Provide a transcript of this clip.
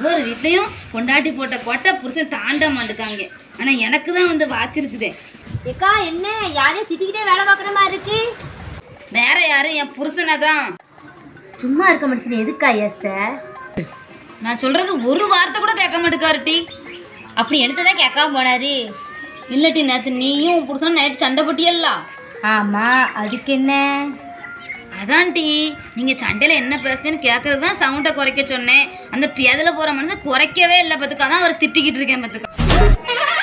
ஒவ்வொரு வீட்லயும் பொண்டாட்டி போட்ட கொட்டை புருஷன் தாண்ட மாட்டுக்காங்க ஆனா எனக்கு தான் வந்து வாச்சிருக்குதே ஏக்கா என்ன யாரையும் திட்டிக்கிட்டே வேலை பார்க்குற மாதிரி இருக்கு வேற யாரு என் புருஷனை தான் சும்மா இருக்க மனுஷன் எதுக்கா ஏஸ்த நான் சொல்றது ஒரு வார்த்தை கூட கேட்க மாட்டேக்காரு டி அப்படி எடுத்ததான் கேட்காம போனாரு இல்லட்டி நேத்து நீயும் உன் புருஷன் நைட்டு சண்டை போட்டியல்ல ஆமா அதுக்கு என்ன அதான் டி நீங்க சண்டையில என்ன பேசுனேன்னு கேட்கறது தான் சவுண்டை குறைக்க சொன்னேன் அந்த பேதல போற மனுஷன் குறைக்கவே இல்லை பத்துக்கு அதான் அவரை திட்டிக்கிட்டு இருக்கேன் பத்துக்கு